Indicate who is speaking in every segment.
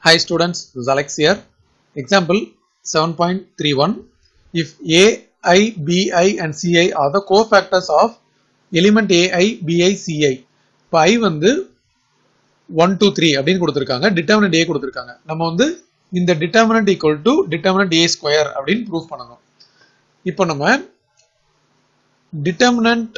Speaker 1: Hi students, this is Alex here. Example 7.31. If A, I, B, I and C, I are the cofactors of element A, I, B, I, C, I. இப்போ I வந்து one two three அப்படின்னு கொடுத்துருக்காங்க determinant A கொடுத்துருக்காங்க நம்ம வந்து இந்த determinant equal to determinant A square அப்படின்னு prove பண்ணணும் இப்போ நம்ம determinant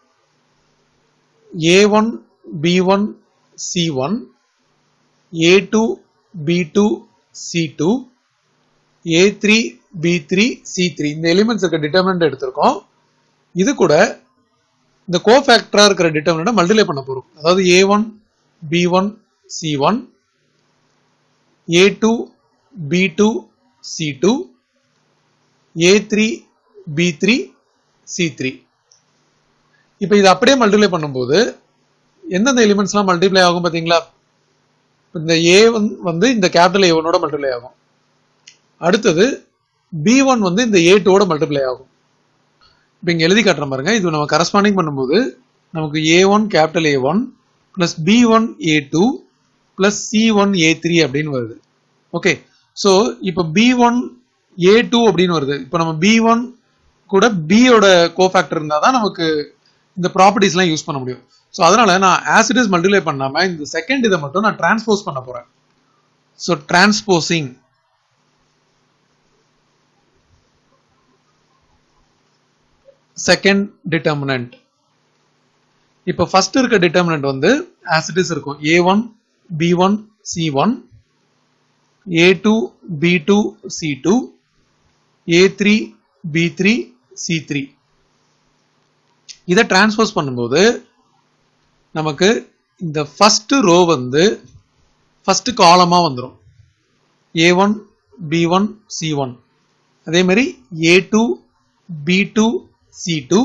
Speaker 1: A one B one C one A two B two C two A three B three C three இந்த எலிமெண்ட்ஸ் இருக்க டிட்டர்மினன்ட் எடுத்திருக்கோம் இது கூட இந்த கோஃபேக்டரா இருக்கிற டிட்டர்மினன்ட் மல்டிப்ளை பண்ண போறோம் அதாவது A one B one C one A two B two C two A three B three C three இப்போ இது அப்படியே மல்டிப்ளை பண்ணும்போது எந்தெந்த எலிமெண்ட்ஸ்லாம் மல்டிப்ளை ஆகும் பார்த்தீங்களா இந்த ஏ வந்து இந்த கேபிட்டல் ஏ ஒன்னோட மல்டிப்ளை ஆகும் அடுத்தது பி ஒன் வந்து இந்த ஏ டூவோட மல்டிப்ளை ஆகும் இப்போ இங்கே எழுதி காட்டுற பாருங்க இது நம்ம கரஸ்பாண்டிங் பண்ணும்போது நமக்கு A one capital A one plus B one A two plus C one A three அப்படின்னு வருது ஓகே ஸோ இப்போ பி ஒன் ஏ டூ அப்படின்னு வருது இப்போ நம்ம பி ஒன் கூட பியோட கோஃபேக்டர் இருந்தால் தான் நமக்கு இந்த ப்ராப்பர்ட்டிஸ்லாம் யூஸ் பண்ண முடியும் ஸோ அதனால நான் ஆசிடஸ் மல்டிப்ளை பண்ணாம இந்த செகண்ட் இதை மட்டும் நான் டிரான்ஸ்போஸ் பண்ண போறேன் ஸோ டிரான்ஸ்போசிங் செகண்ட் டிட்டர்மினன்ட் இப்போ ஃபர்ஸ்ட் இருக்க டிட்டர்மினன்ட் வந்து ஆசிடிஸ் இருக்கும் A one B one C one A two B two C two A three B three C three இதை டிரான்ஸ்போஸ் பண்ணும்போது நமக்கு இந்த ஃபர்ஸ்ட் ரோ வந்து ஃபர்ஸ்ட் காலமா வந்துடும் A one B one C one அதே மாதிரி A two B two C two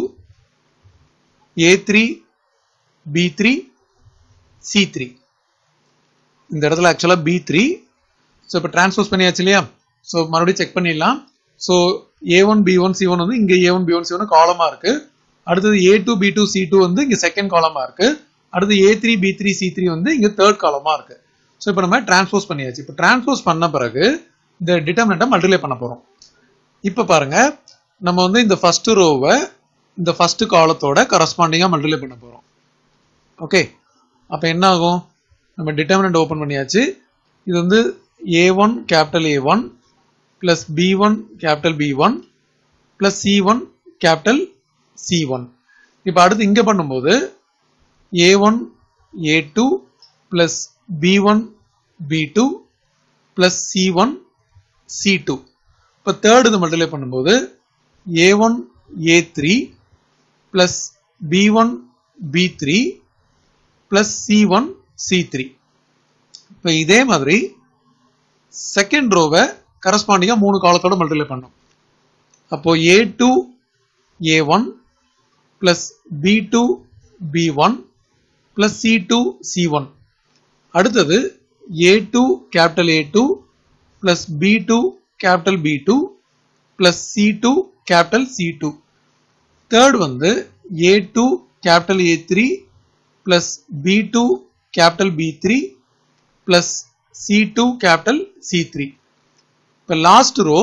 Speaker 1: A three B three C three இந்த இடத்துல ஆக்சுவலாக பி த்ரீ ஸோ இப்போ டிரான்ஸ்போஸ் பண்ணியாச்சு இல்லையா ஸோ மறுபடியும் செக் பண்ணிடலாம் so A one B one C one வந்து இங்கே A one B one C one காலமா இருக்கு அடுத்தது A two B two C two வந்து இங்கே செகண்ட் காலமா இருக்கு அடுத்து A three B three C three வந்து இங்கே தேர்ட் காலமா இருக்கு ஸோ இப்போ நம்ம டிரான்ஸ்போஸ் பண்ணியாச்சு இப்போ டிரான்ஸ்போஸ் பண்ண பிறகு இந்த டிட்டர்மினண்ட்டை மல்டிப்ளை பண்ண போகிறோம் இப்போ பாருங்க நம்ம வந்து இந்த ஃபர்ஸ்ட் ரோவை இந்த ஃபர்ஸ்ட் காலத்தோட கரஸ்பாண்டிங்காக மல்டிப்ளை பண்ண போகிறோம் ஓகே அப்போ என்ன ஆகும் நம்ம டிட்டர்மினண்ட் ஓப்பன் பண்ணியாச்சு இது வந்து A one capital A one plus B one capital B one plus C one capital C one இப்போ அடுத்து இங்கே பண்ணும்போது A one A two plus B one B two plus C one C two இப்போ third இது multiply பண்ணும்போது A one A three plus B one B three plus C one C three இப்போ இதே மாதிரி செகண்ட் ரோவை கரஸ்பாண்டிங்காக மூணு காலத்தோட multiply பண்ணோம் அப்போ A two A one plus B two B one plus C two C one அடுத்தது A two capital A two plus B two capital B two plus C two capital C two third வந்து A two capital A three plus B two capital B three plus C two capital C three இப்போ last row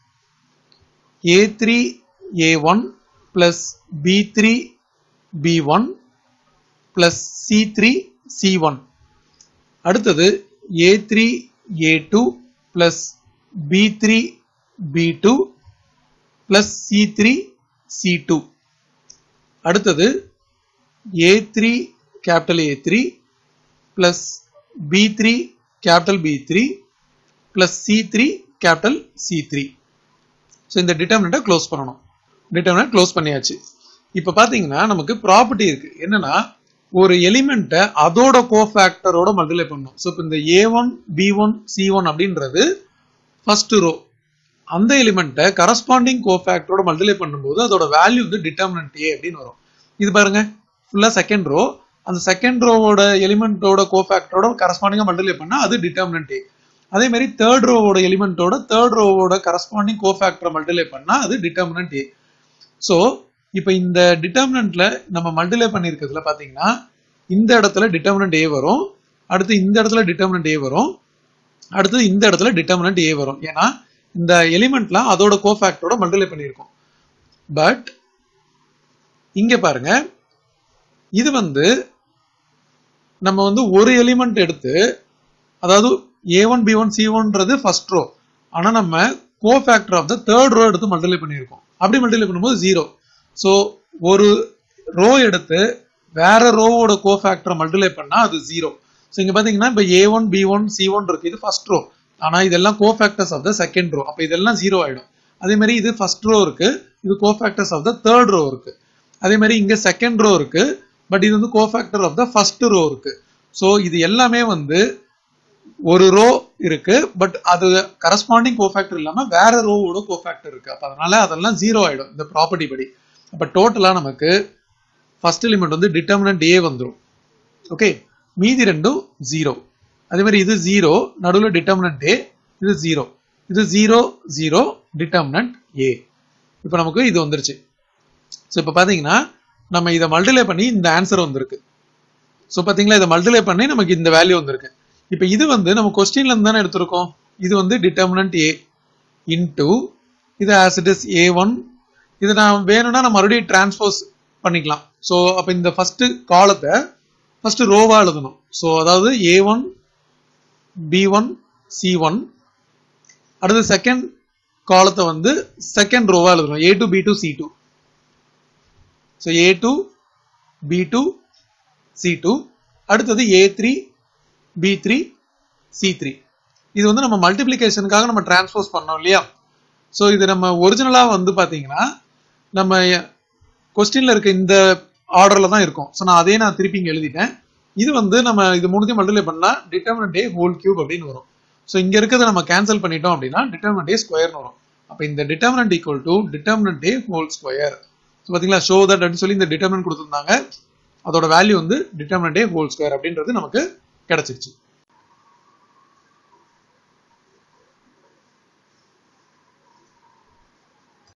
Speaker 1: A three A one plus B three B one plus C three C one அடுத்தது A three A two plus B three B two plus C three C two அடுத்தது A three capital A three plus B three capital B three plus C three capital C three so இந்த டிட்டர்மினண்ட்டை close பண்ணணும் determinant close பண்ணியாச்சு இப்போ பார்த்தீங்கன்னா நமக்கு property இருக்கு என்னன்னா ஒரு எலிமெண்ட்டை அதோட கோஃபேக்டரோட மல்டிப்ளை பண்ணணும் ஸோ இப்போ இந்த A one B one C one அப்படின்றது ஃபர்ஸ்ட் ரோ அந்த எலிமெண்ட்டை கரஸ்பாண்டிங் கோஃபேக்டரோட மல்டிப்ளை பண்ணும்போது அதோட வேல்யூ வந்து டிட்டர்மினன்ட் ஏ அப்படின்னு வரும் இது பாருங்க ஃபுல்லா செகண்ட் ரோ அந்த செகண்ட் ரோவோட எலிமெண்ட்டோட கோஃபேக்டரோட கரஸ்பாண்டிங்கா மல்டிப்ளை பண்ணா அது டிட்டர்மினன்ட் ஏ அதே மாதிரி தேர்ட் ரோவோட எலிமெண்ட்டோட தேர்ட் ரோவோட கரஸ்பாண்டிங் கோஃபேக்டரை மல்டிப்ளை பண்ணா அது டிட்டர்மினன்ட் ஏ ஸோ இப்போ இந்த டிட்டர்மினன்ட்ல நம்ம மல்டிப்ளை பண்ணியிருக்கிறதுல பாத்தீங்கன்னா இந்த இடத்துல டிட்டர்மினன்ட் ஏ வரும் அடுத்து இந்த இடத்துல டிட்டர்மினன்ட் ஏ வரும் அடுத்தது இந்த இடத்துல டிட்டர்மினன்ட் ஏ வரும் ஏன்னா இந்த எலிமெண்ட்ல அதோட கோஃபேக்டரோட மல்டிப்ளை பண்ணியிருக்கோம் பட் இங்க பாருங்க இது வந்து நம்ம வந்து ஒரு எலிமெண்ட் எடுத்து அதாவது A one B one C ஒன்றது ஃபர்ஸ்ட் ரோ ஆனா நம்ம cofactor of the third row எடுத்து மல்டிப்ளை பண்ணியிருக்கோம் அப்படி மல்டிப்ளை பண்ணும்போது ஜீரோ ஸோ ஒரு ரோ எடுத்து வேற ரோவோட கோஃபேக்டரை மல்டிப்ளை பண்ணா அது ஜீரோ ஸோ இங்க பாத்தீங்கன்னா இப்போ A one B one C one இருக்கு இது ஃபர்ஸ்ட் ரோ ஆனா இதெல்லாம் cofactors of the second row அப்போ இதெல்லாம் ஜீரோ ஆயிடும் அதே மாதிரி இது ஃபர்ஸ்ட் ரோ இருக்கு இது cofactors of the third row இருக்கு அதே மாதிரி இங்க செகண்ட் ரோ இருக்கு பட் இது வந்து cofactor of the first row இருக்கு ஸோ இது எல்லாமே வந்து ஒரு ரோ இருக்கு பட் அது கரஸ்பாண்டிங் கோஃபேக்டர் இல்லாம வேற ரோவோட கோஃபேக்டர் இருக்கு அப்ப அதனால அதெல்லாம் ஜீரோ ஆயிடும் இந்த ப்ராப்பர்ட்டி படி அப்ப டோட்டலா நமக்கு ஃபர்ஸ்ட் எலிமெண்ட் வந்து டிட்டர்மினன்ட் ஏ வந்துடும் ஓகே மீதி ரெண்டும் ஜீரோ அதே மாதிரி இது ஜீரோ நடுவில் டிட்டர்மினன்ட் ஏ இது ஜீரோ இது ஜீரோ ஜீரோ டிட்டர்மினன்ட் ஏ இப்போ நமக்கு இது வந்துருச்சு ஸோ இப்போ பார்த்தீங்கன்னா நம்ம இதை மல்டிப்ளை பண்ணி இந்த ஆன்சர் வந்திருக்கு ஸோ பார்த்தீங்களா இதை மல்டிப்ளை பண்ணி நமக்கு இந்த வேல்யூ வந்திருக்கு இப்போ இது வந்து நம்ம கொஸ்டின்ல இருந்து தானே எடுத்திருக்கோம் இது வந்து டிட்டர்மினன்ட் ஏ இன்டு இது as it is A one இது நான் வேணும்னா நான் மறுபடியும் டிரான்ஸ்போஸ் பண்ணிக்கலாம் ஸோ அப்போ இந்த ஃபர்ஸ்ட் காலத்தை ஃபர்ஸ்ட் ரோவா எழுதணும் ஸோ அதாவது A one B one C one அடுத்து செகண்ட் காலத்தை வந்து செகண்ட் ரோவா எழுதணும் A two B two C two so A two B two C two அடுத்தது A three B three C three இது வந்து நம்ம மல்டிப்ளிகேஷனுக்காக நம்ம டிரான்ஸ்போஸ் பண்ணோம் இல்லையா ஸோ இது நம்ம ஒரிஜினலாக வந்து பார்த்தீங்கன்னா நம்ம கொஸ்டின்ல இருக்க இந்த ஆர்டர்ல தான் இருக்கும் ஸோ நான் அதே நான் திருப்பி இங்கே எழுதிட்டேன் இது வந்து நம்ம இது மூணுத்தையும் மல்டிப்ளை பண்ணா டிட்டர்மினன்ட் ஏ ஹோல் கியூப் அப்படின்னு வரும் ஸோ இங்க இருக்கிறத நம்ம கேன்சல் பண்ணிட்டோம் அப்படின்னா டிட்டர்மினன்ட் ஏ ஸ்கொயர்னு வரும் அப்போ இந்த determinant equal to determinant A whole square so பார்த்தீங்களா ஷோ தட் அப்படின்னு சொல்லி இந்த டிட்டர்மினன்ட் கொடுத்துருந்தாங்க அதோட வேல்யூ வந்து டிட்டர்மினன்ட் ஏ ஹோல் ஸ்கொயர் அப்படின்றது நமக்கு கிடைச்சிருச்சு